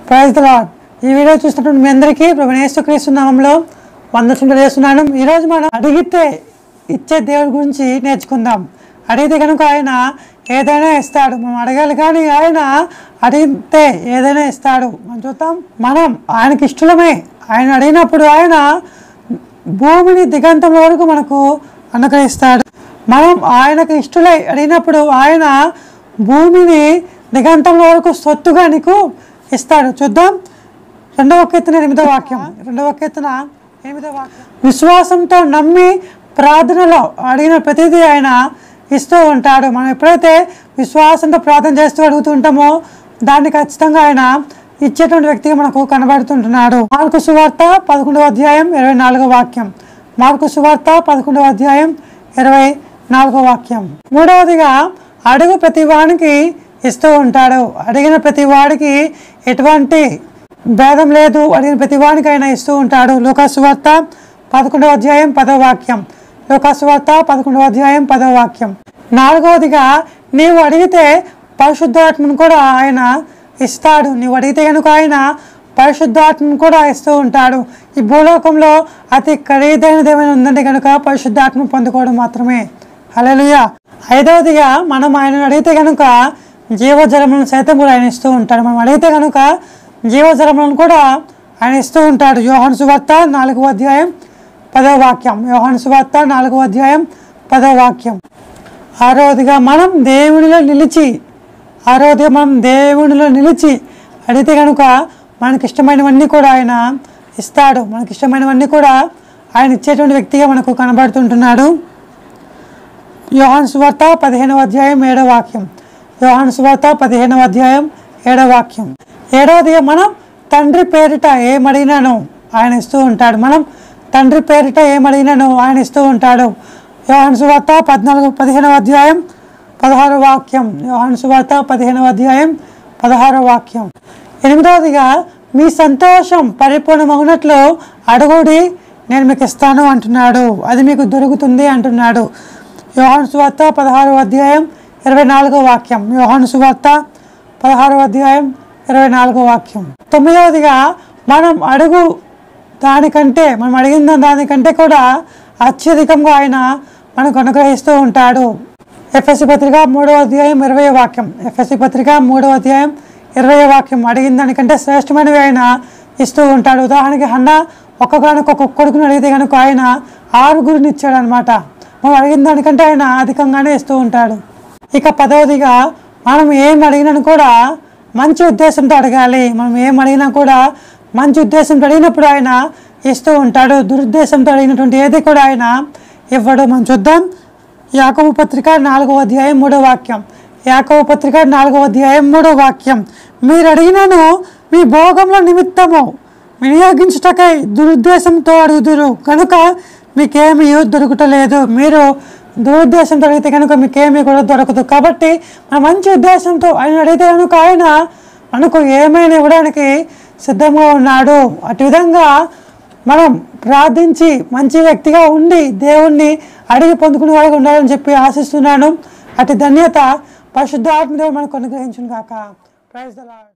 praise the Lord ఈ video చూస్తున్నటువంటి మీ అందరికీ ప్రభు యేసుక్రీస్తు నామంలో వందలు చేస్తున్నాను ఈరోజు మనం అడిగితే ఇచ్చే దేవుడి గురించి నేర్చుకుందాం అడిగితే కనుక ఆయన ఏదైనా ఇస్తాడు మనం అడగాలి కానీ ఆయన అడిగితే ఏదైనా ఇస్తాడు మనం చూద్దాం మనం ఆయనకి ఇష్టలమే ఆయన అడిగినప్పుడు ఆయన భూమిని దిగంతం వరకు మనకు అనుగ్రహిస్తాడు మనం ఆయనకు ఇష్టలై అడిగినప్పుడు ఆయన భూమిని దిగంతం వరకు సొత్తుగా నీకు ఇస్తాడు చూద్దాం రెండవ కీర్తన ఎనిమిదో వాక్యం రెండవ కీర్తన ఎనిమిదో వాక్యం విశ్వాసంతో నమ్మి ప్రార్థనలో అడిగిన ప్రతిదీ ఆయన ఇస్తూ ఉంటాడు మనం ఎప్పుడైతే విశ్వాసంతో ప్రార్థన చేస్తూ అడుగుతూ ఉంటామో దాన్ని ఖచ్చితంగా ఆయన ఇచ్చేటువంటి వ్యక్తిగా మనకు కనబడుతుంటున్నాడు మార్కు సువార్త పదకొండవ అధ్యాయం ఇరవై నాలుగో వాక్యం మార్కు సువార్త పదకొండవ అధ్యాయం ఇరవై నాలుగో వాక్యం మూడవదిగా అడుగు ప్రతి వానికి ఇస్తూ ఉంటాడు అడిగిన ప్రతి వాడికి ఎటువంటి భేదం లేదు అడిగిన ప్రతి వానికి ఆయన ఇస్తూ ఉంటాడు లోకాసు వార్త పదకొండవ అధ్యాయం పదవ వాక్యం లోకాసు వార్త పదకొండవ అధ్యాయం పదవ వాక్యం నాలుగవదిగా నీవు అడిగితే పరిశుద్ధాత్మను కూడా ఆయన ఇస్తాడు నీవు అడిగితే కనుక ఆయన పరిశుద్ధాత్మను కూడా ఇస్తూ ఉంటాడు ఈ భూలోకంలో అతి ఖరీదైనది ఏమైనా ఉందంటే కనుక పరిశుద్ధాత్మ పొందుకోవడం మాత్రమే హల్లెలూయా ఐదవదిగా మనం ఆయనను అడిగితే కనుక జీవజలములను సైతం కూడా ఆయన ఇస్తూ ఉంటాడు మనం అడిగితే కనుక జీవజలములను కూడా ఆయన ఇస్తూ ఉంటాడు యోహాను సువార్త నాలుగవ అధ్యాయం పదవ వాక్యం యోహాను సువార్త నాలుగవ అధ్యాయం పదవ వాక్యం ఆరోదిగా మనం దేవునిలో నిలిచి ఆరోదిగా మనం దేవునిలో నిలిచి అడిగితే కనుక మనకి ఇష్టమైనవన్నీ కూడా ఆయన ఇస్తాడు మనకి ఇష్టమైనవన్నీ కూడా ఆయన ఇచ్చేటువంటి వ్యక్తిగా మనకు కనబడుతుంటున్నాడు యోహాన్ సువార్త పదిహేనవ అధ్యాయం ఏడవ వాక్యం యోహాన్ సువార్త పదిహేనవ అధ్యాయం ఏడవ వాక్యం ఏడవదిగా మనం తండ్రి పేరిట ఏమడిగినాను ఆయన ఇస్తూ ఉంటాడు మనం తండ్రి పేరిట ఏమడిగినాను ఆయన ఇస్తూ ఉంటాడు యోహాన్ సువార్త పద్నాలుగు పదిహేనవ అధ్యాయం పదహారవ వాక్యం యోహాన్ సువార్త పదిహేనవ అధ్యాయం పదహారవ వాక్యం ఎనిమిదవదిగా మీ సంతోషం పరిపూర్ణమగినట్లు అడుగుడి నేను మీకు ఇస్తాను అంటున్నాడు అది మీకు దొరుకుతుంది అంటున్నాడు యోహాను సువార్త పదహారవ అధ్యాయం ఇరవై నాలుగో వాక్యం యోహాను సువార్త పదహారవ అధ్యాయం ఇరవై నాలుగో వాక్యం తొమ్మిదవదిగా మనం అడుగు దానికంటే మనం అడిగిన దానికంటే కూడా అత్యధికంగా ఆయన మనకు అనుగ్రహిస్తూ ఉంటాడు ఎఫ్ఎస్సి పత్రిక మూడవ అధ్యాయం ఇరవై వాక్యం ఎఫ్ఎస్సి పత్రిక మూడవ అధ్యాయం ఇరవై వాక్యం అడిగిన దానికంటే శ్రేష్టమైనవి ఆయన ఇస్తూ ఉంటాడు ఉదాహరణకి హన్న ఒక్కగానొక్క కొడుకుని అడిగితే కనుక ఆయన ఆరుగురిని ఇచ్చాడు అనమాట మనం అడిగిన దానికంటే ఆయన అధికంగానే ఇస్తూ ఉంటాడు ఇక పదవదిగా మనం ఏం అడిగినా కూడా మంచి ఉద్దేశంతో అడగాలి మనం ఏం అడిగినా కూడా మంచి ఉద్దేశంతో అడిగినప్పుడు ఆయన ఇస్తూ ఉంటాడు దురుద్దేశంతో అడిగినటువంటి ఏది కూడా ఆయన ఇవ్వడు మనం చూద్దాం యాకవ పత్రిక నాలుగవ అధ్యాయం మూడో వాక్యం యాకవ పత్రిక నాలుగవ అధ్యాయం మూడో వాక్యం మీరు అడిగినను మీ భోగంలో నిమిత్తము వినియోగించుటకై దురుద్దేశంతో అడుగుదురు కనుక మీకేమీ దొరుకుటలేదు మీరు దురుద్దేశంతో అడిగితే కనుక మీకేమీ కూడా దొరకదు కాబట్టి మన మంచి ఉద్దేశంతో ఆయన అడిగితే కనుక ఆయన మనకు ఏమైనా ఇవ్వడానికి సిద్ధంగా ఉన్నాడు అటు విధంగా మనం ప్రార్థించి మంచి వ్యక్తిగా ఉండి దేవుణ్ణి అడిగి పొందుకునే వాడిగా ఉండాలని చెప్పి ఆశిస్తున్నాను అటు ధన్యత పరిశుద్ధ ఆత్మదేవుడు మనకు అనుగ్రహించును కాక ప్రైజ్ ద లార్డ్